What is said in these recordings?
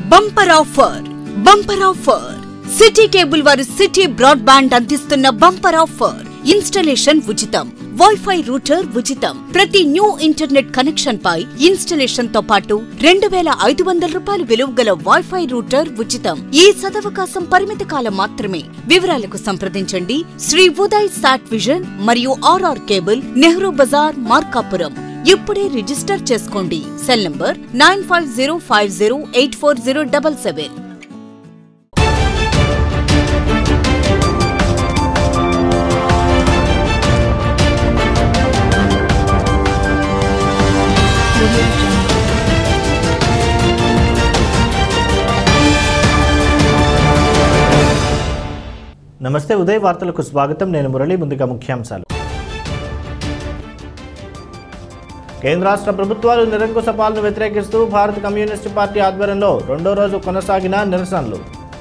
bumper offer bumper offer city cable వారి city broadband అందిస్తున్న bumper offer installation ఉచితం wifi router ఉచితం ప్రతి న్యూ ఇంటర్నెట్ కనెక్షన్ పై ఇన్స్టలేషన్ తో పాటు రెండు వేల ఐదు వందల రూపాయలు విలువ గల వైఫై రూటర్ ఉచితం ఈ సదవకాశం పరిమిత కాలం మాత్రమే వివరాలకు సంప్రదించండి శ్రీ ఉదయ్ సాట్ విజన్ మరియు ఆర్ఆర్ కేబుల్ నెహ్రూ బజార్ మార్కాపురం ఇప్పుడే రిజిస్టర్ చేసుకోండి cell number nine five zero five zero eight four zero double seven నమస్తే ఉదయ్ వార్తలకు స్వాగతం నేను మురళి ముందుగా ముఖ్యాంశాలు కేంద్ర రాష్ట్ర ప్రభుత్వాలు నిరంకుశ పాలన వ్యతిరేకిస్తూ భారత కమ్యూనిస్టు పార్టీ ఆధ్వర్యంలో రెండో రోజు కొనసాగిన నిరసనలు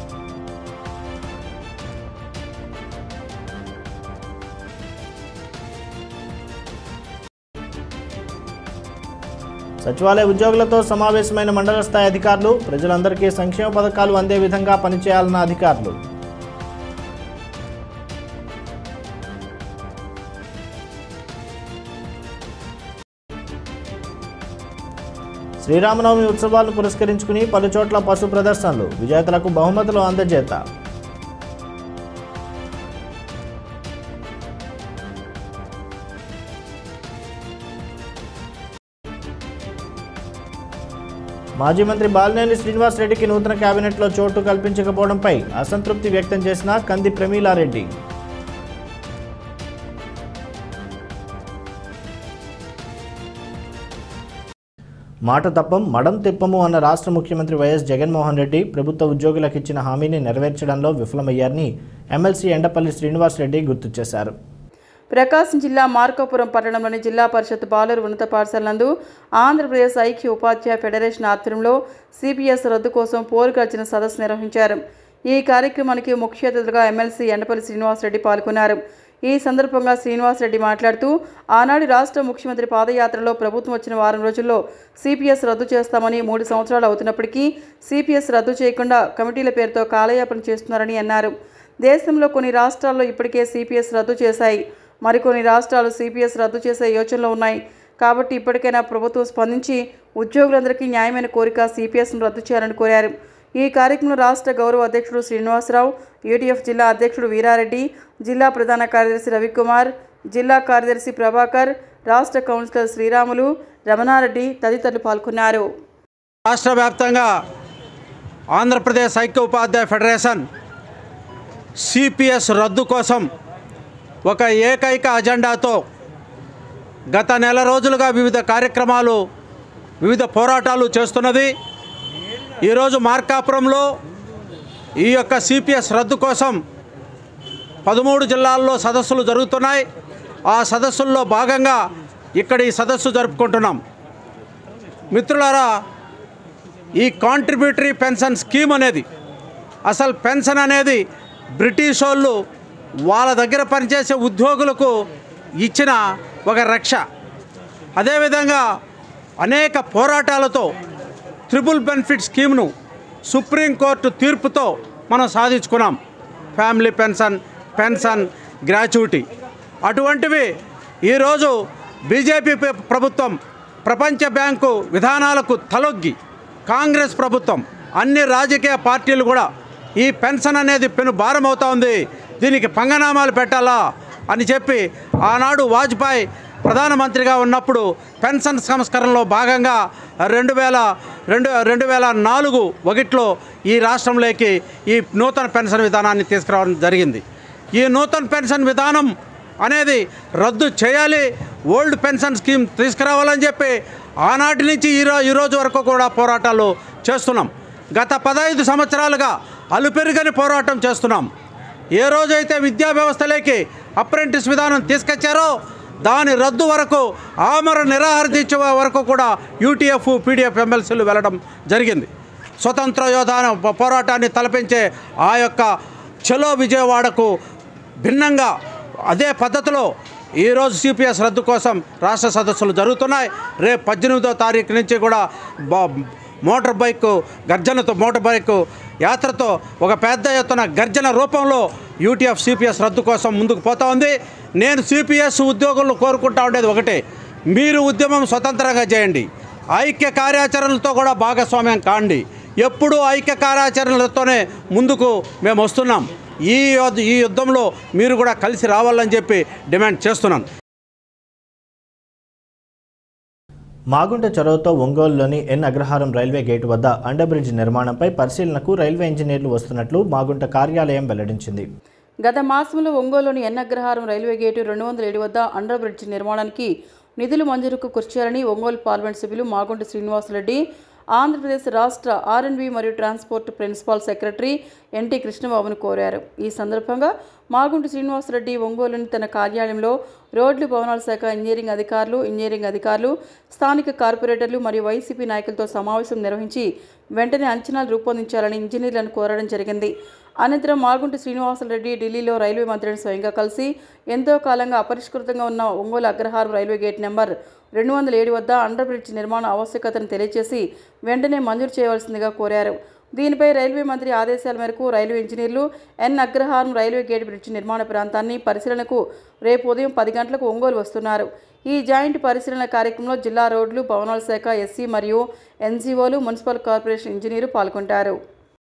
సచివాలయ ఉద్యోగులతో సమావేశమైన మండల స్థాయి అధికారులు ప్రజలందరికీ సంక్షేమ పథకాలు అందే విధంగా పనిచేయాలన్న అధికారులు శ్రీరామనవమి ఉత్సవాలను పురస్కరించుకుని పలు చోట్ల పశు ప్రదర్శనలు విజేతలకు బహుమతులు అందజేత మాజీ మంత్రి బాలినేని శ్రీనివాసరెడ్డికి నూతన కేబినెట్లో చోటు కల్పించకపోవడంపై అసంతృప్తి వ్యక్తం చేసిన కంది ప్రమీలారెడ్డి మాట తప్పం మడం తిప్పము అన్న రాష్ట్ర ముఖ్యమంత్రి వైఎస్ జగన్మోహన్ రెడ్డి ప్రభుత్వ ఉద్యోగులకు ఇచ్చిన హామీని నెరవేర్చడంలో విఫలమయ్యారని ఎమ్మెల్సీ ఎండపల్లి శ్రీనివాసరెడ్డి గుర్తు చేశారు ప్రకాశం జిల్లా మార్కాపురం పట్టణంలోని జిల్లా పరిషత్ బాలురు ఉన్నత పాఠశాల నందు ఆంధ్రప్రదేశ్ ఐక్య ఉపాధ్యాయ ఫెడరేషన్ ఆధ్వర్యంలో సిపిఎస్ రద్దు కోసం పోరుగర్జన సదస్సు నిర్వహించారు ఈ కార్యక్రమానికి ముఖ్య అతిథులుగా ఎమ్మెల్సీ ఎండపల్లి శ్రీనివాసరెడ్డి పాల్గొన్నారు ఈ సందర్భంగా శ్రీనివాసరెడ్డి మాట్లాడుతూ ఆనాడు రాష్ట్ర ముఖ్యమంత్రి పాదయాత్రలో ప్రభుత్వం వచ్చిన వారం రోజుల్లో సిపిఎస్ రద్దు చేస్తామని మూడు సంవత్సరాలు అవుతున్నప్పటికీ సిపిఎస్ రద్దు చేయకుండా కమిటీల పేరుతో కాలయాపన చేస్తున్నారని అన్నారు దేశంలో కొన్ని రాష్ట్రాల్లో ఇప్పటికే సిపిఎస్ రద్దు చేశాయి మరికొన్ని రాష్ట్రాలు సిపిఎస్ రద్దు చేసే యోచనలో ఉన్నాయి కాబట్టి ఇప్పటికైనా ప్రభుత్వం స్పందించి ఉద్యోగులందరికీ న్యాయమైన కోరిక సిపిఎస్ను రద్దు చేయాలని కోరారు ఈ కార్యక్రమంలో రాష్ట్ర గౌరవ అధ్యక్షుడు శ్రీనివాసరావు యూటీఎఫ్ జిల్లా అధ్యక్షుడు వీరారెడ్డి జిల్లా ప్రధాన కార్యదర్శి రవికుమార్ జిల్లా కార్యదర్శి ప్రభాకర్ రాష్ట్ర కౌన్సిలర్ శ్రీరాములు రమణారెడ్డి తదితరులు పాల్గొన్నారు రాష్ట్ర వ్యాప్తంగా ఆంధ్రప్రదేశ్ ఐక్య ఉపాధ్యాయ ఫెడరేషన్ సిపిఎస్ రద్దు కోసం ఒక ఏకైక అజెండాతో గత నెల రోజులుగా వివిధ కార్యక్రమాలు వివిధ పోరాటాలు చేస్తున్నది ఈరోజు మార్కాపురంలో ఈ యొక్క సిపిఎస్ రద్దు కోసం పదమూడు జిల్లాల్లో సదస్సులు జరుగుతున్నాయి ఆ సదస్సుల్లో భాగంగా ఇక్కడ ఈ సదస్సు జరుపుకుంటున్నాం మిత్రులారా ఈ కాంట్రిబ్యూటరీ పెన్షన్ స్కీమ్ అనేది అసలు పెన్షన్ అనేది బ్రిటిష్ వాళ్ళు వాళ్ళ దగ్గర పనిచేసే ఉద్యోగులకు ఇచ్చిన ఒక రక్ష అదేవిధంగా అనేక పోరాటాలతో ట్రిపుల్ బెనిఫిట్ స్కీమ్ను సుప్రీంకోర్టు తీర్పుతో మనం సాధించుకున్నాం ఫ్యామిలీ పెన్షన్ పెన్షన్ గ్రాచ్యుటీ అటువంటివి ఈరోజు బీజేపీ ప్ర- ప్రభుత్వం ప్రపంచ బ్యాంకు విధానాలకు తలొగ్గి కాంగ్రెస్ ప్రభుత్వం అన్ని రాజకీయ పార్టీలు కూడా ఈ పెన్షన్ అనేది పెను భారం అవుతా ఉంది దీనికి పంగనామాలు పెట్టాలా అని చెప్పి ఆనాడు వాజ్పేయి ప్రధానమంత్రిగా ఉన్నప్పుడు పెన్షన్ సంస్కరణలో భాగంగా రెండు వేల రెండు రెండు వేల నాలుగు ఒకటిలో ఈ రాష్ట్రంలోకి ఈ నూతన పెన్షన్ విధానాన్ని తీసుకురావడం జరిగింది ఈ నూతన పెన్షన్ విధానం అనేది రద్దు చేయాలి ఓల్డ్ పెన్షన్ స్కీమ్ తీసుకురావాలని చెప్పి ఆనాటి నుంచి ఈరో ఈరోజు వరకు కూడా పోరాటాలు చేస్తున్నాం గత పదహైదు సంవత్సరాలుగా అలుపెరుగని పోరాటం చేస్తున్నాం ఏ రోజైతే విద్యా వ్యవస్థలోకి అప్రెంటిస్ విధానం తీసుకొచ్చారో దాని రద్దు వరకు ఆమర నిరాహార దీక్ష వరకు కూడా యూటీఎఫ్ పీడిఎఫ్ ఎమ్మెల్సీలు వెళ్ళడం జరిగింది స్వతంత్ర యోధాన పోరాటాన్ని తలపించే ఆ యొక్క చలో విజయవాడకు భిన్నంగా అదే పద్ధతిలో ఈరోజు సిపిఎస్ రద్దు కోసం రాష్ట్ర సదస్సులు జరుగుతున్నాయి రేపు పద్దెనిమిదో తారీఖు నుంచి కూడా బా- మోటార్ బైక్ గర్జనతో మోటార్ బైక్ యాత్రతో ఒక పెద్ద ఎత్తున గర్జన రూపంలో యూటీఎఫ్ సిపిఎస్ రద్దు కోసం ముందుకు పోతా ఉంది నేను సిపిఎస్ ఉద్యోగులు కోరుకుంటా ఉండేది ఒకటే మీరు ఉద్యమం స్వతంత్రంగా చేయండి ఐక్య కార్యాచరణలతో కూడా భాగస్వామ్యం కాండి ఎప్పుడూ ఐక్య కార్యాచరణలతోనే ముందుకు మేము వస్తున్నాం ఈ యుద్ధ- ఈ యుద్ధంలో మీరు కూడా కలిసి రావాలని చెప్పి డిమాండ్ చేస్తున్నాను మాగుంట చొరవతో ఒంగోలులోని ఎన్ అగ్రహారం రైల్వే గేటు వద్ద అండర్ బ్రిడ్జ్ నిర్మాణంపై పరిశీలనకు రైల్వే ఇంజనీర్లు వస్తున్నట్లు మాగుంట కార్యాలయం వెల్లడించింది గత మాసంలో ఒంగోలులోని ఎన్ అగ్రహారం రైల్వే గేటు రెండు వందల ఏడు వద్ద అండర్ బ్రిడ్జ్ నిర్మాణానికి నిధులు మంజూరుకు కృషి చేయాలని ఒంగోలు పార్లమెంట్ సభ్యులు మాగుంట శ్రీనివాసరెడ్డి ఆంధ్రప్రదేశ్ రాష్ట్ర ఆర్ఎన్బి మరియు ట్రాన్స్పోర్ట్ ప్రిన్సిపాల్ సెక్రటరీ ఎన్టీ కృష్ణబాబును కోరారు ఈ సందర్భంగా మాగుంట శ్రీనివాసరెడ్డి ఒంగోలుని తన కార్యాలయంలో రోడ్లు భవనాల శాఖ ఇంజనీరింగ్ అధికారులు ఇంజనీరింగ్ అధికారులు స్థానిక కార్పొరేటర్లు మరియు వైసీపీ నాయకులతో సమావేశం నిర్వహించి వెంటనే అంచనాలు రూపొందించాలని ఇంజనీర్లను కోరడం జరిగింది అనంతరం మాగుంట శ్రీనివాసరెడ్డి ఢిల్లీలో రైల్వే మంత్రిని స్వయంగా కలిసి ఎంతో కాలంగా అపరిష్కృతంగా ఉన్న Ongole Agraharam railway gate number రెండు వందల ఏడు వద్ద అండర్ బ్రిడ్జ్ నిర్మాణ ఆవశ్యకతను తెలియజేసి వెంటనే మంజూరు చేయవలసిందిగా కోరారు దీనిపై రైల్వే మంత్రి ఆదేశాల మేరకు రైల్వే ఇంజనీర్లు N Agraharam railway gate bridge నిర్మాణ ప్రాంతాన్ని పరిశీలనకు రేపు ఉదయం పది గంటలకు ఒంగోలు వస్తున్నారు ఈ జాయింట్ పరిశీలన కార్యక్రమంలో జిల్లా రోడ్లు భవనాల శాఖ ఎస్సీ మరియు ఎన్జీఓలు మున్సిపల్ కార్పొరేషన్ ఇంజనీరు పాల్గొంటారు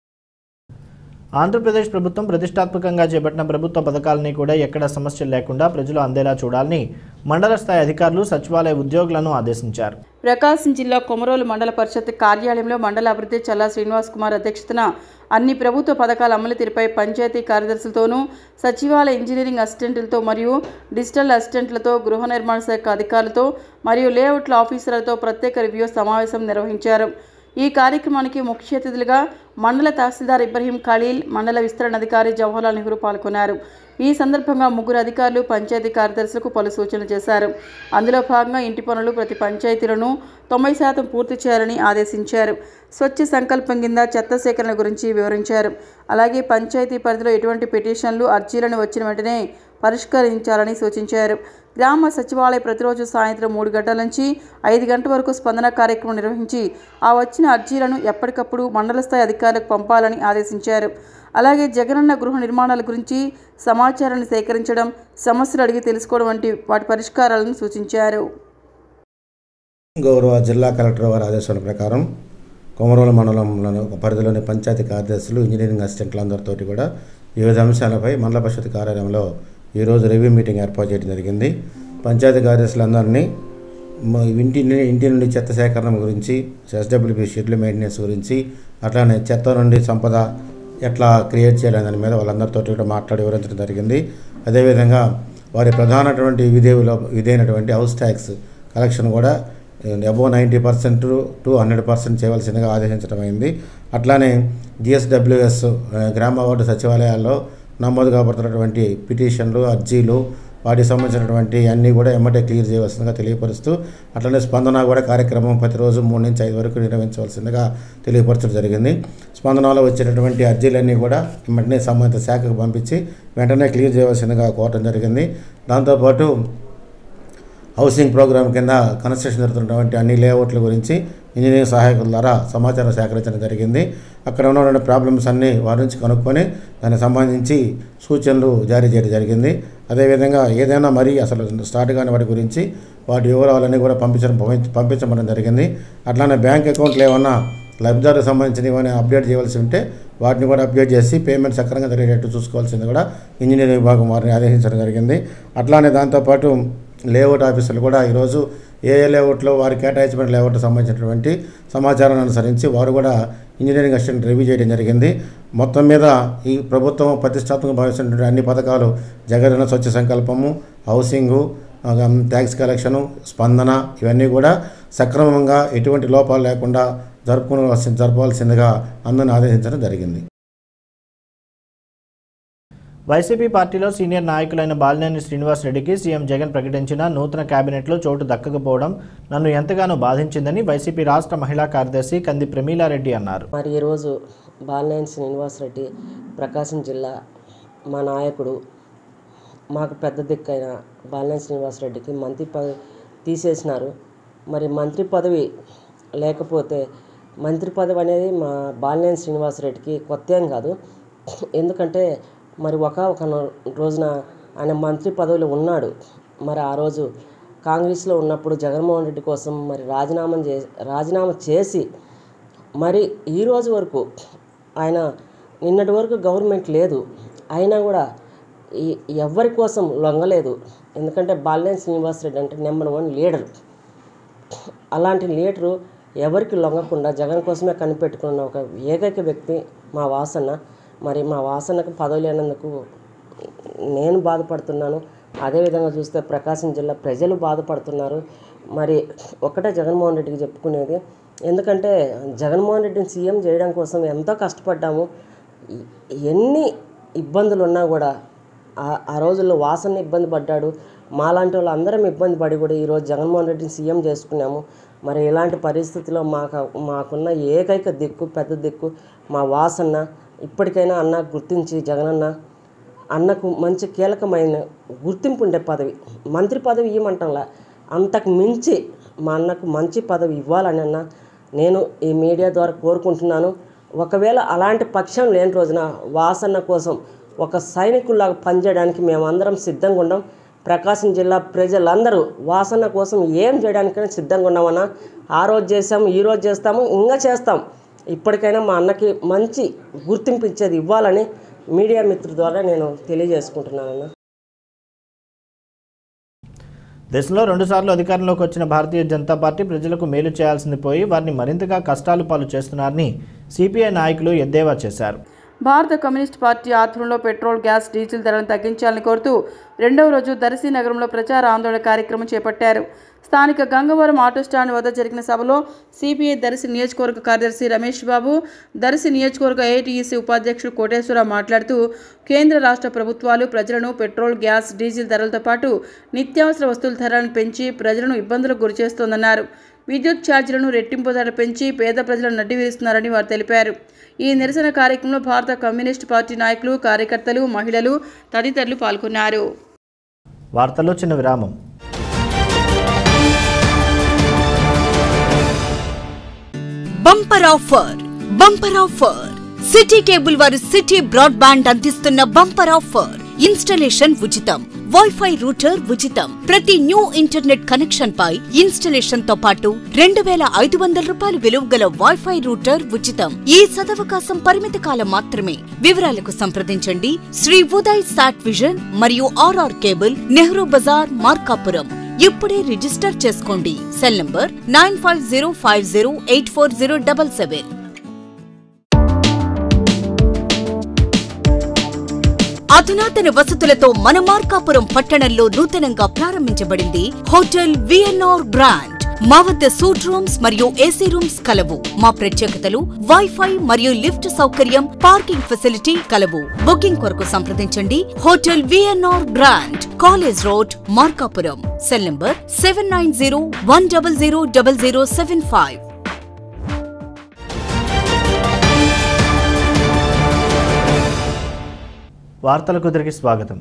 ఆంధ్రప్రదేశ్ ప్రభుత్వం ప్రతిష్టాత్మకంగా చేపట్టిన ప్రభుత్వ పథకాలని కూడా ఎక్కడ సమస్యలు లేకుండా ప్రజలు అందేలా చూడాలని మండల స్థాయి అధికారులు సచివాలయ ఉద్యోగులను ఆదేశించారు ప్రకాశం జిల్లా కొమరోలు మండల పరిషత్ కార్యాలయంలో మండల అభివృద్ధి చల్లా శ్రీనివాస్ కుమార్ అధ్యక్షతన అన్ని ప్రభుత్వ పథకాల అమలు తీరుపై పంచాయతీ కార్యదర్శులతోనూ సచివాలయ ఇంజనీరింగ్ అసిస్టెంట్లతో మరియు డిజిటల్ అసిస్టెంట్లతో గృహ నిర్మాణ శాఖ అధికారులతో మరియు లేఅవుట్ల ఆఫీసర్లతో ప్రత్యేక రివ్యూ సమావేశం నిర్వహించారు ఈ కార్యక్రమానికి ముఖ్య అతిథులుగా మండల తహసీల్దార్ ఇబ్రహీం ఖలీల్ మండల విస్తరణ అధికారి జవహర్లాల్ నెహ్రూ పాల్గొన్నారు ఈ సందర్భంగా ముగ్గురు అధికారులు పంచాయతీ కార్యదర్శులకు పలు సూచనలు చేశారు అందులో భాగంగా ఇంటి పనులు ప్రతి పంచాయతీలను తొంభై శాతం పూర్తి చేయాలని ఆదేశించారు స్వచ్ఛ సంకల్పం కింద చెత్త సేకరణ గురించి వివరించారు అలాగే పంచాయతీ పరిధిలో ఎటువంటి పిటిషన్లు అర్జీలను వచ్చిన వెంటనే పరిష్కరించాలని సూచించారు గ్రామ సచివాలయ ప్రతిరోజు సాయంత్రం మూడు గంటల నుంచి ఐదు గంటల వరకు స్పందన కార్యక్రమం నిర్వహించి ఆ వచ్చిన అర్జీలను ఎప్పటికప్పుడు మండల స్థాయి అధికారులకు పంపాలని ఆదేశించారు అలాగే జగనన్న గృహ నిర్మాణాల గురించి సమాచారాన్ని సేకరించడం సమస్యలు అడిగి తెలుసుకోవడం వంటి వాటి పరిష్కారాలను సూచించారు గౌరవ జిల్లా కలెక్టర్ వారి ఆదేశాల ప్రకారం కొమరోలు మండలంలోని ఒక పరిధిలోని పంచాయతీ కార్యదర్శులు ఇంజనీరింగ్ అసిస్టెంట్లందరితోటి కూడా వివిధ అంశాలపై మండల పరిషత్ కార్యాలయంలో ఈరోజు రివ్యూ మీటింగ్ ఏర్పాటు చేయడం జరిగింది పంచాయతీ కార్యదర్శులందరినీ మ- ఇంటి ని- ఇంటి నుండి చెత్త సేకరణ గురించి ఎస్డబ్ల్యూపీ షెడ్యూల్ మెయింటెనెన్స్ గురించి అట్లానే చెత్త నుండి సంపద ఎట్లా క్రియేట్ చేయాలనే దాని మీద వాళ్ళందరితో కూడా మాట్లాడి వివరించడం జరిగింది అదేవిధంగా వారి ప్రధానటువంటి విధేయులో విధైనటువంటి హౌస్ ట్యాక్స్ కలెక్షన్ కూడా above ninety percent to hundred percent చేయవలసిందిగా ఆదేశించడం అయింది అట్లానే జిఎస్డబ్ల్యూఎస్ గ్రామ వార్డు సచివాలయాల్లో నమోదు కాబడుతున్నటువంటి పిటిషన్లు అర్జీలు వాటికి సంబంధించినటువంటి అన్నీ కూడా ఎమ్మటే క్లియర్ చేయవలసిందిగా తెలియపరుస్తూ అట్లనే స్పందన కూడా కార్యక్రమం ప్రతిరోజు మూడు నుంచి ఐదు వరకు నిర్వహించవలసిందిగా తెలియపరచడం జరిగింది స్పందనలో వచ్చేటటువంటి అర్జీలన్నీ కూడా వెంటనే సంబంధిత శాఖకు పంపించి వెంటనే క్లియర్ చేయవలసిందిగా కోరడం జరిగింది దాంతోపాటు హౌసింగ్ ప్రోగ్రామ్ కింద కన్స్ట్రక్షన్ జరుగుతున్నటువంటి అన్ని లేఅవుట్ల గురించి ఇంజనీరింగ్ సహాయకుల ద్వారా సమాచారం సేకరించడం జరిగింది అక్కడ ఉన్నటువంటి ప్రాబ్లమ్స్ అన్నీ వారి నుంచి కనుక్కొని దానికి సంబంధించి సూచనలు జారీ చేయడం జరిగింది అదేవిధంగా ఏదైనా మరీ అసలు స్టార్ట్ కాని వాటి గురించి వాటి వివరాలన్నీ కూడా పంపించడం పంపించడం జరిగింది అట్లానే బ్యాంక్ అకౌంట్లు ఏమన్నా లబ్ధిదారులకు సంబంధించినవి ఏమైనా అప్డేట్ చేయవలసి ఉంటే వాటిని కూడా అప్డేట్ చేసి పేమెంట్ సక్రమంగా జరిగేటట్టు చూసుకోవాల్సింది కూడా ఇంజనీరింగ్ విభాగం వారిని ఆదేశించడం జరిగింది అట్లానే దాంతోపాటు లేఅవుట్ ఆఫీసర్లు కూడా ఈరోజు ఏ ఏ లేఅవుట్లో వారి కేటాయించబడిన లేఅవుట్ సంబంధించినటువంటి సమాచారాన్ని అనుసరించి వారు కూడా ఇంజనీరింగ్ అసిస్టెంట్ రివ్యూ చేయడం జరిగింది మొత్తం మీద ఈ ప్రభుత్వం ప్రతిష్టాత్మక భావిస్తున్నటువంటి అన్ని పథకాలు జగనన్న స్వచ్ఛ సంకల్పము హౌసింగు ఆ, ట్యాక్స్ కలెక్షను స్పందన ఇవన్నీ కూడా సక్రమంగా ఎటువంటి లోపాలు లేకుండా జరుపుకోవాల్సి జరపవలసిందిగా అందరిని ఆదేశించడం జరిగింది వైసీపీ పార్టీలో సీనియర్ నాయకులైన బాలినేని శ్రీనివాస్ రెడ్డికి సీఎం జగన్ ప్రకటించిన నూతన కేబినెట్లో చోటు దక్కకపోవడం నన్ను ఎంతగానో బాధించిందని వైసీపీ రాష్ట్ర మహిళా కార్యదర్శి కంది ప్రమీలారెడ్డి అన్నారు మరి ఈరోజు బాలినేని శ్రీనివాసరెడ్డి ప్రకాశం జిల్లా మా నాయకుడు మాకు పెద్ద దిక్కైన బాలినేని శ్రీనివాసరెడ్డికి మంత్రి పదవి తీసేసినారు మరి మంత్రి పదవి లేకపోతే మంత్రి పదవి అనేది మా బాలినేని శ్రీనివాసరెడ్డికి కొత్త ఏం కాదు ఎందుకంటే మరి ఒక ఒక రోజున ఆయన మంత్రి పదవిలో ఉన్నాడు మరి ఆ రోజు కాంగ్రెస్లో ఉన్నప్పుడు జగన్మోహన్ రెడ్డి కోసం మరి రాజీనామా చే రాజీనామా చేసి మరి ఈ రోజు వరకు ఆయన నిన్నటి వరకు గవర్నమెంట్ లేదు అయినా కూడా ఈ ఎవరి కోసం లొంగలేదు ఎందుకంటే బాలినేని శ్రీనివాసరెడ్డి అంటే నెంబర్ వన్ లీడర్ అలాంటి లీడరు ఎవరికి లొంగకుండా జగన్ కోసమే కనిపెట్టుకున్న ఒక ఏకైక వ్యక్తి మా వాసన మరి మా వాసనకు పదవి లేనందుకు నేను బాధపడుతున్నాను అదేవిధంగా చూస్తే ప్రకాశం జిల్లా ప్రజలు బాధపడుతున్నారు మరి ఒక్కటే జగన్మోహన్ రెడ్డికి చెప్పుకునేది ఎందుకంటే జగన్మోహన్ రెడ్డిని సీఎం చేయడం కోసం ఎంతో కష్టపడ్డాము ఎ- ఎన్ని ఇబ్బందులు ఉన్నా కూడా ఆ- ఆ రోజుల్లో వాసన ఇబ్బంది పడ్డాడు మాలాంటి వాళ్ళు అందరం ఇబ్బంది పడి కూడా ఈరోజు జగన్మోహన్ రెడ్డిని సీఎం చేసుకున్నాము మరి ఇలాంటి పరిస్థితిలో మాకు మాకున్న ఏకైక దిక్కు పెద్ద దిక్కు మా వాసన్న ఇప్పటికైనా అన్న గుర్తించి జగనన్న అన్నకు మంచి కీలకమైన గుర్తింపు ఉండే పదవి మంత్రి పదవి ఇవ్వమంటంలా అంతకు మించి మా అన్నకు మంచి పదవి ఇవ్వాలని అన్న నేను ఈ మీడియా ద్వారా కోరుకుంటున్నాను ఒకవేళ అలాంటి పక్షం లేని రోజున వాసన్న కోసం ఒక సైనికుల్లాగా పనిచేయడానికి మేమందరం సిద్ధంగా ఉన్నాం ప్రకాశం జిల్లా ప్రజలందరూ వాసన కోసం ఏం చేయడానికైనా సిద్ధంగా ఉన్నామన్నా ఆ రోజు చేసాము ఈ రోజు చేస్తాము ఇంకా చేస్తాం ఇప్పటికైనా మా అన్నకి మంచి గుర్తింపు ఇచ్చేది ఇవ్వాలని మీడియా మిత్రుల ద్వారా నేను తెలియజేసుకుంటున్నానన్న దేశంలో రెండుసార్లు అధికారంలోకి వచ్చిన భారతీయ జనతా పార్టీ ప్రజలకు మేలు చేయాల్సింది పోయి వారిని మరింతగా కష్టాలు పాలు చేస్తున్నారని సిపిఐ నాయకులు ఎద్దేవా చేశారు భారత కమ్యూనిస్ట్ పార్టీ ఆధ్వర్యంలో పెట్రోల్ గ్యాస్ డీజిల్ ధరలను తగ్గించాలని కోరుతూ రెండవ రోజు దర్శి నగరంలో ప్రచార ఆందోళన కార్యక్రమం చేపట్టారు స్థానిక గంగవరం ఆటో స్టాండ్ వద్ద జరిగిన సభలో సిపిఐ దర్శి నియోజకవర్గ కార్యదర్శి రమేష్ బాబు దర్శి నియోజకవర్గ ఏటీఈసీ ఉపాధ్యక్షుడు కోటేశ్వరరావు మాట్లాడుతూ కేంద్ర రాష్ట్ర ప్రభుత్వాలు ప్రజలను పెట్రోల్ గ్యాస్ డీజిల్ ధరలతో పాటు నిత్యావసర వస్తువుల ధరలను పెంచి ప్రజలను ఇబ్బందులకు గురిచేస్తోందన్నారు విద్యుత్ ఛార్జీలను రెట్టింపు ధర పెంచి పేద ప్రజలను నడ్డి విరుస్తున్నారని వారు తెలిపారు ఈ నిరసన కార్యక్రమంలో భారత కమ్యూనిస్ట్ పార్టీ నాయకులు కార్యకర్తలు మహిళలు తదితరులు పాల్గొన్నారు వార్తల్లో చిన్న విరామం bumper offer bumper offer city cable వారి సిటీ బ్రాడ్బ్యాండ్ అందిస్తున్న బంపర్ ఆఫర్ ఇన్స్టలేషన్ ఉచితం వైఫై రూటర్ ఉచితం ప్రతి న్యూ ఇంటర్నెట్ కనెక్షన్ పై ఇన్స్టలేషన్ తో పాటు రెండు వేల ఐదు వందల రూపాయలు విలువ గల వైఫై రూటర్ ఉచితం ఈ సదవకాశం పరిమిత కాలం మాత్రమే వివరాలకు సంప్రదించండి శ్రీ ఉదయ్ సాట్ విజన్ మరియు ఆర్ఆర్ కేబుల్ నెహ్రూ బజార్ మార్కాపురం ఇప్పుడే రిజిస్టర్ చేసుకోండి cell number nine five zero five zero eight four zero double seven అధునాతన వసతులతో మన మార్కాపురం పట్టణంలో నూతనంగా ప్రారంభించబడింది హోటల్ విఎన్ఆర్ గ్రాండ్ మా వద్ద సూట్ రూమ్స్ మరియు ఏసీ రూమ్స్ కలవు మా ప్రత్యేకతలు వైఫై మరియు లిఫ్ట్ సౌకర్యం పార్కింగ్ ఫెసిలిటీ కలవు బుకింగ్ కొరకు సంప్రదించండి hotel VNR grand college road Markapuram cell number seven nine zero one double zero double zero seven five వార్తలకు తిరిగి స్వాగతం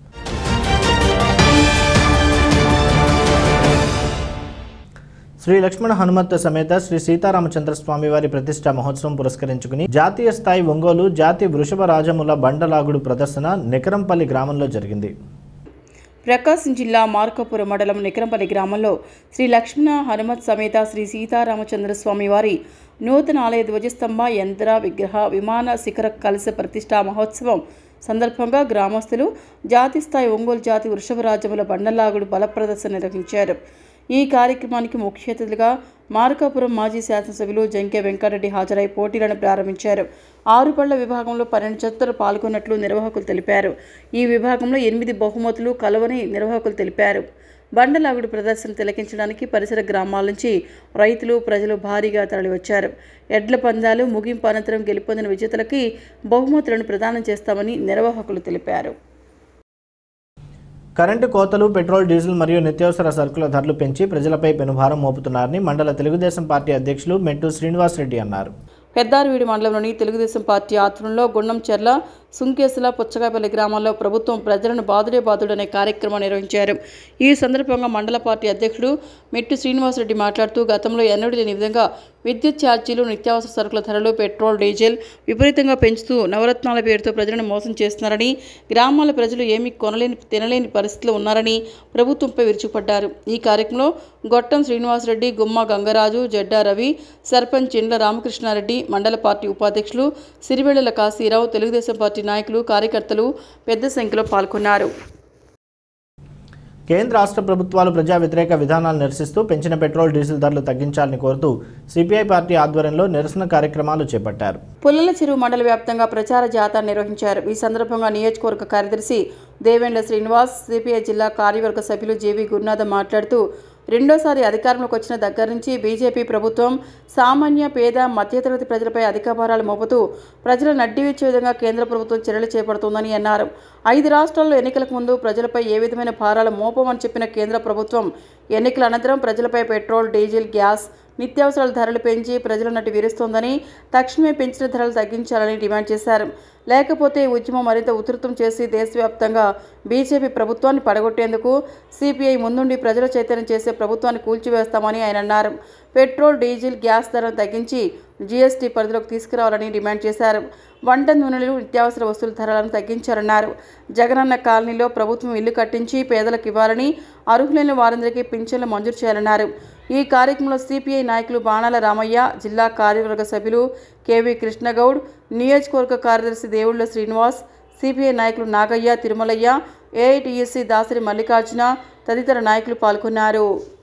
శ్రీ లక్ష్మణ హనుమంత సమేత శ్రీ సీతారామచంద్ర స్వామి వారి ప్రతిష్ట మహోత్సవం పురస్కరించుకుని జాతీయ స్థాయి ఒంగోలు జాతి వృషభ రాజముల బండలాగుడు ప్రదర్శన నికరంపల్లి గ్రామంలో జరిగింది ప్రకాశం జిల్లా మార్కాపురం మండలం నికరంపల్లి గ్రామంలో శ్రీ లక్ష్మణ హనుమత్ సమేత శ్రీ సీతారామచంద్ర స్వామి వారి నూతన ఆలయ ధ్వజస్తంభ యంత్ర విగ్రహ విమాన శిఖర కలశ ప్రతిష్టా మహోత్సవం సందర్భంగా గ్రామస్తులు జాతి స్థాయి ఒంగోలు జాతి వృషభరాజముల బండలాగుడు బల ప్రదర్శన నిర్వహించారు ఈ కార్యక్రమానికి ముఖ్య అతిథులుగా మార్కాపురం మాజీ శాసనసభ్యులు జంకే వెంకటరెడ్డి హాజరై పోటీలను ప్రారంభించారు ఆరు పళ్ల విభాగంలో పన్నెండు జతలు పాల్గొన్నట్లు నిర్వాహకులు తెలిపారు ఈ విభాగంలో ఎనిమిది బహుమతులు కలవని నిర్వాహకులు తెలిపారు బండలాగుడు ప్రదర్శన తిలకించడానికి పరిసర గ్రామాల నుంచి రైతులు ప్రజలు భారీగా తరలివచ్చారు ఎడ్ల పందాలు ముగింపు అనంతరం గెలుపొందిన విజేతలకి బహుమతులను ప్రదానం చేస్తామని నిర్వాహకులు తెలిపారు కరెంటు కోతలు పెట్రోల్ డీజిల్ మరియు నిత్యావసర సరుకుల ధరలు పెంచి ప్రజలపై పెనుభారం మోపుతున్నారని మండల తెలుగుదేశం పార్టీ అధ్యక్షులు మెట్టు శ్రీనివాసరెడ్డి అన్నారు పెద్దారవీడి మండలంలోని తెలుగుదేశం పార్టీ ఆధ్వర్యంలో గుండం చెర్ల సుంకేసుల పుచ్చకాపల్లి గ్రామాల్లో ప్రభుత్వం ప్రజలను బాదుడే బాదుడు అనే కార్యక్రమం నిర్వహించారు ఈ సందర్భంగా మండల పార్టీ అధ్యక్షుడు మెట్టు శ్రీనివాసరెడ్డి మాట్లాడుతూ గతంలో ఎన్నడూ లేని విధంగా విద్యుత్ ఛార్జీలు నిత్యావసర సరుకుల ధరలు పెట్రోల్ డీజిల్ విపరీతంగా పెంచుతూ నవరత్నాల పేరుతో ప్రజలను మోసం చేస్తున్నారని గ్రామాల ప్రజలు ఏమీ కొనలేని తినలేని పరిస్థితిలో ఉన్నారని ప్రభుత్వంపై విరుచుకుపడ్డారు ఈ కార్యక్రమంలో గొట్టం శ్రీనివాసరెడ్డి గుమ్మ గంగరాజు జడ్డా రవి సర్పంచ్ ఇండ్ల రామకృష్ణారెడ్డి మండల పార్టీ ఉపాధ్యక్షులు సిరివెళ్లల కాశీరావు తెలుగుదేశం పార్టీ నాయకులు కార్యకర్తలు పెద్ద సంఖ్యలో పాల్గొన్నారు కేంద్ర రాష్ట్ర ప్రభుత్వాలు ప్రజా వ్యతిరేక విధానాలు నిరసిస్తూ పెంచిన పెట్రోల్ డీజిల్ ధరలు తగ్గించాలని కోరుతూ సిపిఐ పార్టీ ఆధ్వర్యంలో నిరసన కార్యక్రమాలు చేపట్టారు పుల్లల చెరువు మండల వ్యాప్తంగా ప్రచార జాథా నిర్వహించారు ఈ సందర్భంగా నియోజకవర్గ కార్యదర్శి దేవేంద్ర శ్రీనివాస్ సిపిఐ జిల్లా కార్యవర్గ సభ్యులు జేవి గురునాథం మాట్లాడుతూ రెండోసారి అధికారంలోకి వచ్చిన దగ్గర నుంచి బీజేపీ ప్రభుత్వం సామాన్య పేద మధ్యతరగతి ప్రజలపై అధిక భారాలు మోపుతూ ప్రజల నడ్డివిచ్చే విధంగా కేంద్ర ప్రభుత్వం చర్యలు చేపడుతోందని అన్నారు ఐదు రాష్ట్రాల్లో ఎన్నికలకు ముందు ప్రజలపై ఏ విధమైన భారాలు మోపమని చెప్పిన కేంద్ర ప్రభుత్వం ఎన్నికల అనంతరం ప్రజలపై పెట్రోల్ డీజిల్ గ్యాస్ నిత్యావసరాల ధరలు పెంచి ప్రజల నటి విరుస్తోందని తక్షణమే పెంచిన ధరలు తగ్గించాలని డిమాండ్ చేశారు లేకపోతే ఈ ఉద్యమం మరింత ఉధృతం చేసి దేశవ్యాప్తంగా బీజేపీ ప్రభుత్వాన్ని పడగొట్టేందుకు సిపిఐ ముందుండి ప్రజల చైతన్యం చేసే ప్రభుత్వాన్ని కూల్చివేస్తామని ఆయన అన్నారు పెట్రోల్ డీజిల్ గ్యాస్ ధరను తగ్గించి జీఎస్టీ పరిధిలోకి తీసుకురావాలని డిమాండ్ చేశారు వంట నూనెలు నిత్యావసర వస్తువుల ధరలను తగ్గించారన్నారు జగనన్న కాలనీలో ప్రభుత్వం ఇల్లు కట్టించి పేదలకు ఇవ్వాలని అర్హులైన వారందరికీ పింఛన్లు మంజూరు చేయాలన్నారు ఈ కార్యక్రమంలో సిపిఐ నాయకులు బాణాల రామయ్య జిల్లా కార్యవర్గ సభ్యులు కేవీ కృష్ణగౌడ్ నియోజకవర్గ కార్యదర్శి దేవుళ్ల శ్రీనివాస్ సిపిఐ నాయకులు నాగయ్య తిరుమలయ్య ఏఐటిఎస్సి దాసరి మల్లికార్జున తదితర నాయకులు పాల్గొన్నారు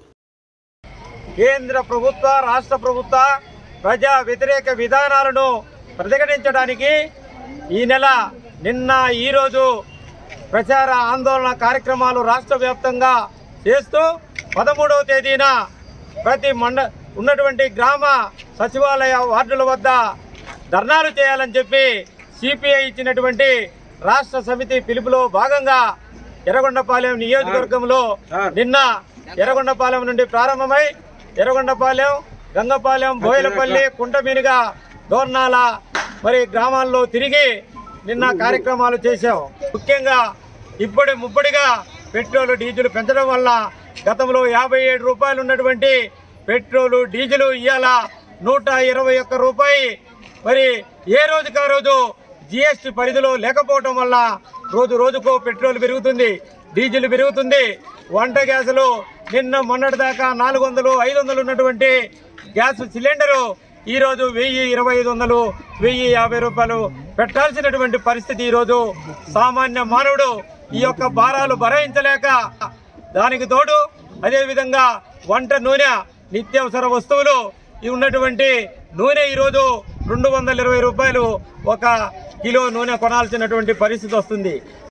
కేంద్ర ప్రభుత్వ రాష్ట్ర ప్రభుత్వ ప్రజా వ్యతిరేక విధానాలను ప్రతిఘటించడానికి ఈ నెల నిన్న ఈరోజు ప్రచార ఆందోళన కార్యక్రమాలు రాష్ట్ర వ్యాప్తంగా చేస్తూ పదమూడవ తేదీన ప్రతి మండ ఉన్నటువంటి గ్రామ సచివాలయ వార్డుల వద్ద ధర్నాలు చేయాలని చెప్పి సిపిఐ ఇచ్చినటువంటి రాష్ట్ర సమితి పిలుపులో భాగంగా ఎర్రగొండపాలెం నియోజకవర్గంలో నిన్న ఎర్రగొండపాలెం నుండి ప్రారంభమై ఎర్రగొండపాలెం గంగపాలెం బోయలపల్లి కుంటమీనుగా దోర్నాల మరి గ్రామాల్లో తిరిగి నిన్న కార్యక్రమాలు చేశాం ముఖ్యంగా ఇప్పటి ముప్పటిగా పెట్రోల్ డీజిల్ పెంచడం వల్ల గతంలో యాభై ఏడు రూపాయలు ఉన్నటువంటి పెట్రోలు డీజిల్ ఇవాళ నూట ఇరవై ఒక్క రూపాయి మరి ఏ రోజుకా రోజు జిఎస్టి పరిధిలో లేకపోవడం వల్ల రోజు రోజుకో పెట్రోల్ పెరుగుతుంది డీజిల్ పెరుగుతుంది వంట గ్యాసులు నిన్న మొన్నటి దాకా నాలుగు వందలు ఐదు వందలు ఉన్నటువంటి గ్యాస్ సిలిండరు ఈరోజు వెయ్యి ఇరవై ఐదు వందలు వెయ్యి యాభై రూపాయలు పెట్టాల్సినటువంటి పరిస్థితి ఈరోజు సామాన్య మానవుడు ఈ యొక్క భారాలు భరాయించలేక దానికి తోడు అదేవిధంగా వంట నూనె నిత్యావసర వస్తువులు ఈ ఉన్నటువంటి నూనె ఈరోజు రెండు వందల ఇరవై రూపాయలు ఒక కిలో నూనె కొనాల్సినటువంటి పరిస్థితి వస్తుంది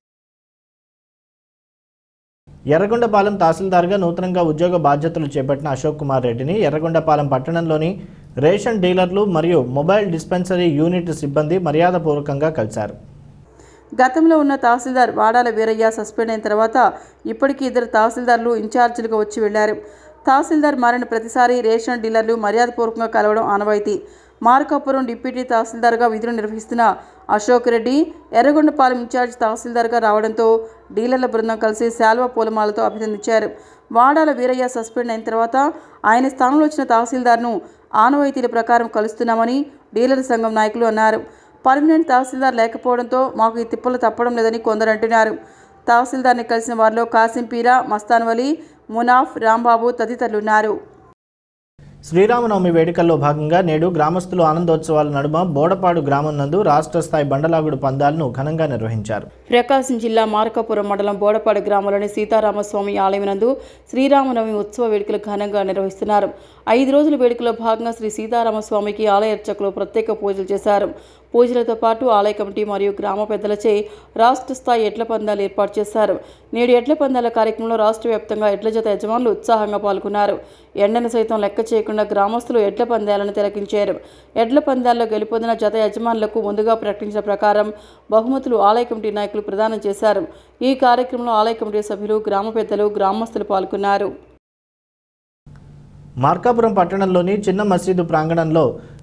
ఎర్రగొండపాలెం తహసీల్దార్గా నూతనంగా ఉద్యోగ బాధ్యతలు చేపట్టిన అశోక్ కుమార్ రెడ్డిని ఎర్రగొండపాలెం పట్టణంలోని రేషన్ డీలర్లు మరియు మొబైల్ డిస్పెన్సరీ యూనిట్ సిబ్బంది మర్యాదపూర్వకంగా కలిశారు గతంలో ఉన్న తహసీల్దార్ వాడాల వీరయ్య సస్పెండ్ అయిన తర్వాత ఇప్పటికీ ఇద్దరు తహసీల్దార్లు ఇన్ఛార్జీలుగా వచ్చి వెళ్లారు తహసీల్దార్ మారిన ప్రతిసారి రేషన్ డీలర్లు మర్యాదపూర్వకంగా కలవడం ఆనవాయితీ మార్కాపురం డిప్యూటీ తహసీల్దార్గా విధులు నిర్వహిస్తున్న అశోక్ రెడ్డి ఎర్రగొండపాలెం ఇన్ఛార్జ్ తహసీల్దార్గా రావడంతో డీలర్ల బృందం కలిసి శాల్వా పూలమాలతో అభినందించారు వాడాల వీరయ్య సస్పెండ్ అయిన తర్వాత ఆయన స్థానంలో వచ్చిన తహసీల్దార్ను ఆనవాయితీల ప్రకారం కలుస్తున్నామని డీలర్ సంఘం నాయకులు అన్నారు పర్మనెంట్ తహసీల్దార్ లేకపోవడంతో మాకు ఈ తిప్పలు తప్పడం లేదని కొందరు అంటున్నారు తహసీల్దార్ని కలిసిన వారిలో కాసిం పీరా మస్తాన్ వలీ మునాఫ్ రాంబాబు తదితరులు ఉన్నారు శ్రీరామనవమి వేడుకల్లో భాగంగా నేడు గ్రామస్తులు ఆనందోత్సవాల నడుమ బోడపాడు గ్రామం నందు రాష్ట్ర స్థాయి బండలాగుడు పందాలను ఘనంగా నిర్వహించారు ప్రకాశం జిల్లా మార్కాపురం మండలం బోడపాడు గ్రామంలోని సీతారామస్వామి ఆలయం నందు శ్రీరామనవమి ఉత్సవ వేడుకలు ఘనంగా నిర్వహిస్తున్నారు ఐదు రోజుల వేడుకలో భాగంగా శ్రీ సీతారామస్వామికి ఆలయ అర్చకులు ప్రత్యేక పూజలు చేశారు పూజలతో పాటు ఆలయ కమిటీ మరియు గ్రామ పెద్దలచే రాష్ట్ర స్థాయి ఎడ్ల పందాలు ఏర్పాటు చేశారు నేడు ఎడ్ల పందాల కార్యక్రమంలో రాష్ట్ర వ్యాప్తంగా ఎడ్ల జత యజమానులు ఉత్సాహంగా పాల్గొన్నారు ఎండను సైతం లెక్క చేయకుండా గ్రామస్తులు ఎడ్ల పందాలను తిలకించారు ఎడ్ల పందాల్లో గెలుపొందిన జత యజమానులకు ముందుగా ప్రకటించిన ప్రకారం బహుమతులు ఆలయ కమిటీ నాయకులు ప్రదానం చేశారు ఈ కార్యక్రమంలో ఆలయ కమిటీ సభ్యులు గ్రామ పెద్దలు గ్రామస్తులు పాల్గొన్నారు మార్కాపురం పట్టణంలోని చిన్న మసీదు ప్రాంగణంలో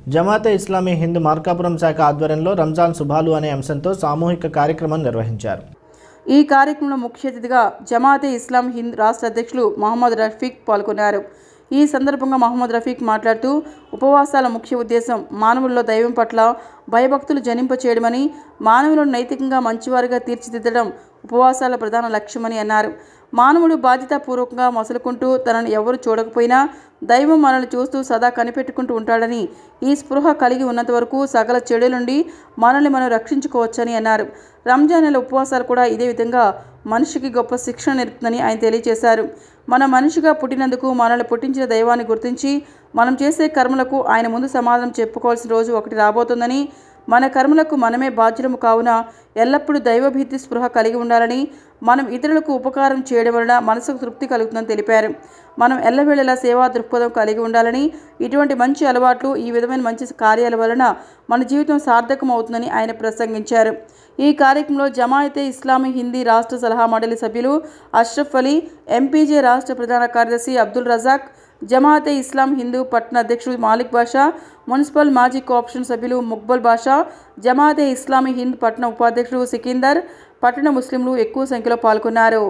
జమాతే ఇస్లామీ హింద్ మార్కాపురం శాఖ ఆధ్వర్యంలో రంజాన్ శుభాలు అనే అంశంతో సామూహిక కార్యక్రమం నిర్వహించారు ఈ కార్యక్రమంలో ముఖ్య అతిథిగా జమాతే ఇస్లాం హింద్ రాష్ట్ర అధ్యక్షులు మహమ్మద్ రఫీక్ పాల్గొన్నారు ఈ సందర్భంగా మహమ్మద్ రఫీక్ మాట్లాడుతూ ఉపవాసాల ముఖ్య ఉద్దేశం మానవుల్లో దైవం పట్ల భయభక్తులు జనింప చేయడమని మానవులను నైతికంగా మంచివారిగా తీర్చిదిద్దడం ఉపవాసాల ప్రధాన లక్ష్యమని అన్నారు మానవుడు బాధ్యతాపూర్వకంగా మసులుకుంటూ తనను ఎవరు చూడకపోయినా దైవం మనల్ని చూస్తూ సదా కనిపెట్టుకుంటూ ఉంటాడని ఈ స్పృహ కలిగి ఉన్నంత వరకు సకల చెడు నుండి మనల్ని మనం రక్షించుకోవచ్చని అన్నారు రంజాన్ నెల ఉపవాసాలు కూడా ఇదే విధంగా మనిషికి గొప్ప శిక్షణ నేర్పుతుందని ఆయన తెలియజేశారు మన మనిషిగా పుట్టినందుకు మనల్ని పుట్టించిన దైవాన్ని గుర్తించి మనం చేసే కర్మలకు ఆయన ముందు సమాధానం చెప్పుకోవాల్సిన రోజు ఒకటి రాబోతుందని మన కర్మలకు మనమే బాధ్యులము కావున ఎల్లప్పుడూ దైవభీతి స్పృహ కలిగి ఉండాలని మనం ఇతరులకు ఉపకారం చేయడం వలన మనసుకు తృప్తి కలుగుతుందని తెలిపారు మనం ఎల్లవేళలా సేవా దృక్పథం కలిగి ఉండాలని ఇటువంటి మంచి అలవాట్లు ఈ విధమైన మంచి కార్యాల వలన మన జీవితం సార్థకం అవుతుందని ఆయన ప్రసంగించారు ఈ కార్యక్రమంలో జమాయతే ఇస్లామీ హిందీ రాష్ట్ర సలహా మండలి సభ్యులు అష్రఫ్ అలీ ఎంపీజే రాష్ట్ర ప్రధాన కార్యదర్శి అబ్దుల్ రజాక్ జమాతే ఇస్లాం హిందూ పట్టణ అధ్యక్షుడు మాలిక్ బాషా మున్సిపల్ మాజీ కోఆప్షన్ సభ్యులు ముక్బల్ బాషా జమాతే ఇస్లామీ హింద్ పట్టణ ఉపాధ్యక్షుడు సికిందర్ పట్టణ ముస్లింలు ఎక్కువ సంఖ్యలో పాల్గొన్నారు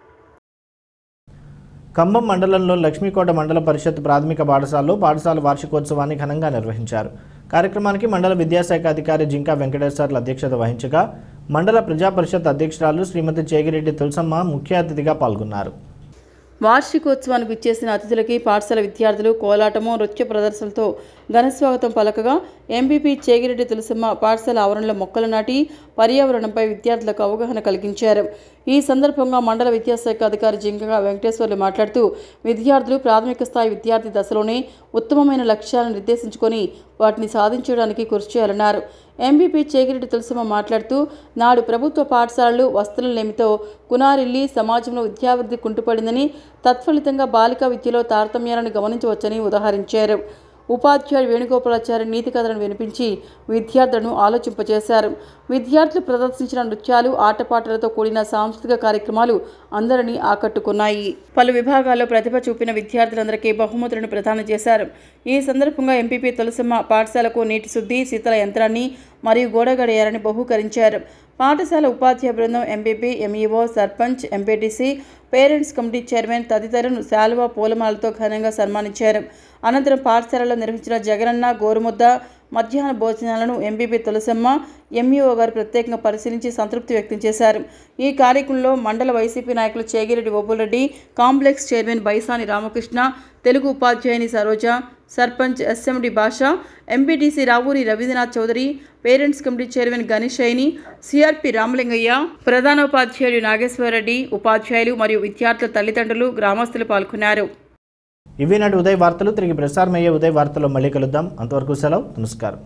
ఖమ్మం మండలంలో లక్ష్మీకోట మండల పరిషత్ ప్రాథమిక పాఠశాలలో పాఠశాల వార్షికోత్సవాన్ని ఘనంగా నిర్వహించారు కార్యక్రమానికి మండల విద్యాశాఖ అధికారి జింకా వెంకటేశ్వర్ల అధ్యక్షత వహించగా మండల ప్రజా పరిషత్ అధ్యక్షురాలు శ్రీమతి చేగిరెడ్డి తులసమ్మ ముఖ్య అతిథిగా పాల్గొన్నారు వార్షికోత్సవానికి ఇచ్చేసిన అతిథులకి పాఠశాల విద్యార్థులు కోలాటము నృత్య ప్రదర్శనలతో ఘనస్వాగతం పలకగా ఎంపీపీ చేగిరెడ్డి తులసమ్మ పాఠశాల ఆవరణలో మొక్కలు నాటి పర్యావరణంపై విద్యార్థులకు అవగాహన కలిగించారు ఈ సందర్భంగా మండల విద్యాశాఖ అధికారి జింకగా వెంకటేశ్వర్లు మాట్లాడుతూ విద్యార్థులు ప్రాథమిక స్థాయి విద్యార్థి దశలోనే ఉత్తమమైన లక్ష్యాలను నిర్దేశించుకొని వాటిని సాధించడానికి కృషి చేయాలన్నారు ఎంపీపీ చేగిరెడ్డి తులసమ్మ మాట్లాడుతూ నాడు ప్రభుత్వ పాఠశాలలు వస్తువుల లేమితో కునారిల్లి సమాజంలో విద్యాభివృద్ధి కుంటుపడిందని తత్ఫలితంగా బాలికా విద్యలో తారతమ్యాలను గమనించవచ్చని ఉదాహరించారు ఉపాధ్యాయుడు వేణుగోపాలాచారి నీతి కథలను వినిపించి విద్యార్థులను ఆలోచింపజేశారు విద్యార్థులు ప్రదర్శించిన నృత్యాలు ఆటపాటలతో కూడిన సాంస్కృతిక కార్యక్రమాలు అందరినీ ఆకట్టుకున్నాయి పలు విభాగాల్లో ప్రతిభ చూపిన విద్యార్థులందరికీ బహుమతులను ప్రదానం చేశారు ఈ సందర్భంగా ఎంపీపీ తులసమ్మ పాఠశాలకు నీటి శుద్ధి శీతల యంత్రాన్ని మరియు గోడ గడియారని బహూకరించారు పాఠశాల ఉపాధ్యాయ బృందం MPP MEO sarpanch MPTC parents committee chairman తదితరులను శాలువా పూలమాలతో ఘనంగా సన్మానించారు అనంతరం పాఠశాలలో నిర్వహించిన జగనన్న గోరుముద్ద మధ్యాహ్న భోజనాలను ఎంపీపీ తులసమ్మ ఎంఈఓ గారు ప్రత్యేకంగా పరిశీలించి సంతృప్తి వ్యక్తం చేశారు ఈ కార్యక్రమంలో మండల వైసీపీ నాయకులు చేగిరెడ్డి ఓపులరెడ్డి కాంప్లెక్స్ చైర్మన్ బైసాని రామకృష్ణ తెలుగు ఉపాధ్యాయుని Saroja sarpanch SMD Basha MPTC Ravuri Ravindranath Chowdary parents committee chairman గణేషైని సిఆర్పి రామలింగయ్య ప్రధానోపాధ్యాయుడు నాగేశ్వరరెడ్డి ఉపాధ్యాయులు మరియు విద్యార్థుల తల్లిదండ్రులు గ్రామస్తులు పాల్గొన్నారు ఇవి నాటి ఉదయ్ వార్తలు తిరిగి ప్రసారమయ్యే ఉదయ్ వార్తల్లో మళ్ళీ కలుద్దాం అంతవరకు సెలవు నమస్కారం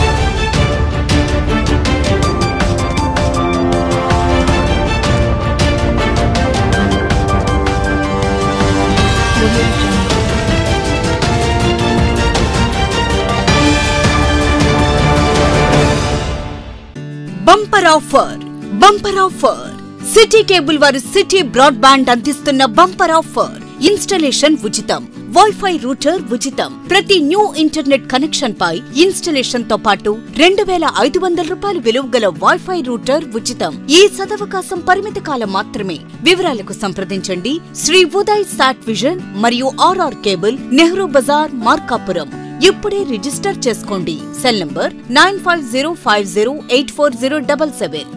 bumper offer bumper offer city cable వారు సిటీ బ్రాడ్బ్యాండ్ అందిస్తున్న బంపర్ ఆఫర్ ఇన్స్టలేషన్ ఉచితం వైఫై రూటర్ ఉచితం ప్రతి న్యూ ఇంటర్నెట్ కనెక్షన్ పై ఇన్స్టలేషన్ తో పాటు రెండు వేల ఐదు వందల రూపాయలు విలువ గల వైఫై రూటర్ ఉచితం ఈ సదవకాశం పరిమిత కాలం మాత్రమే వివరాలకు సంప్రదించండి శ్రీ ఉదయ్ సాట్ విజన్ మరియు ఆర్ఆర్ కేబుల్ నెహ్రూ బజార్ మార్కాపురం ఇప్పుడే రిజిస్టర్ చేసుకోండి cell number nine five zero five zero eight four zero double seven